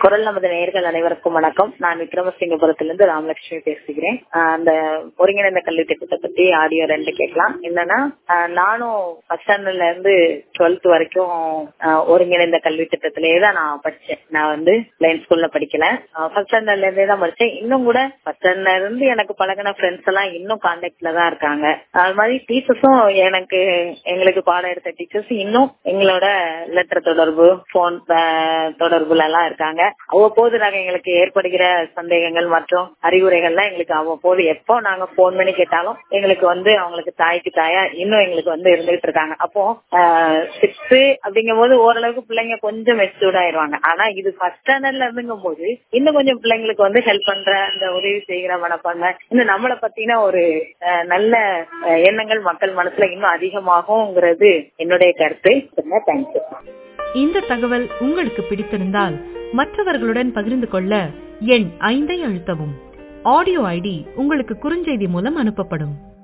குரல் நமது நேயர்கள் அனைவருக்கும் வணக்கம் நான் விக்ரமசிங்கபுரத்திலிருந்து ராமலட்சுமி பேசுகிறேன் ஆஹ் அந்த ஒருங்கிணைந்த கல்வி திட்டத்தை பத்தி ஆடியோ ரெண்டு கேட்கலாம் என்னன்னா ஆஹ் நானும் ஃபர்ஸ்ட் ஸ்டாண்டர்ட்ல இருந்து டுவெல்த் வரைக்கும் ஆஹ் ஒருங்கிணைந்த கல்வி திட்டத்திலேயே தான் நான் படிச்சேன் நான் வந்து லைன் ஸ்கூல்ல படிக்கல ஃபர்ஸ்ட் ஸ்டாண்டர்ட்ல இருந்தே தான் படிச்சேன் இன்னும் கூட ஃபர்ஸ்ட் ஸ்டாண்டர்ட்ல இருந்து எனக்கு பழகின ஃப்ரெண்ட்ஸ் எல்லாம் இன்னும் கான்டாக்ட்ல தான் இருக்காங்க அது மாதிரி டீச்சர்ஸும் எனக்கு எங்களுக்கு பாடம் எடுத்த டீச்சர்ஸ் இன்னும் எங்களோட லெட்டர் தொடர்பு போன் தொடர்புல எல்லாம் இருக்காங்க அவ்வப்போது நாங்க எங்களுக்கு ஏற்படுகிற சந்தேகங்கள் மற்றும் அறிவுரைகள்லாம் எங்களுக்கு அவ்வப்போது எப்போ நாங்க போன் பண்ணி கேட்டாலும் எங்களுக்கு வந்து அவங்களுக்கு தாய்க்கு தாயா இன்னும் எங்களுக்கு வந்து இருந்துகிட்டு இருக்காங்க அப்போ சிக்ஸ்த் அப்படிங்கும் போது ஓரளவுக்கு பிள்ளைங்க கொஞ்சம் மெச்சூர்ட் ஆயிருவாங்க ஆனா இது ஃபர்ஸ்ட் ஸ்டாண்டர்ட்ல இருந்துங்கும் போது இன்னும் கொஞ்சம் பிள்ளைங்களுக்கு வந்து ஹெல்ப் பண்ற அந்த உதவி செய்கிற மனப்பான்மை இன்னும் நம்மளை பத்தின ஒரு அஹ், நல்ல அஹ், எண்ணங்கள் மக்கள் மனசுல இன்னும் அதிகமாகுங்கிறது என்னுடைய கருத்து தேங்க்யூ இந்த தகவல் உங்களுக்கு பிடித்திருந்தால் மற்றவர்களுடன் பகிர்ந்து கொள்ள எண் ஐந்தை அழுத்தவும் ஆடியோ ஐடி உங்களுக்கு குறுஞ்செய்தி மூலம் அனுப்பப்படும்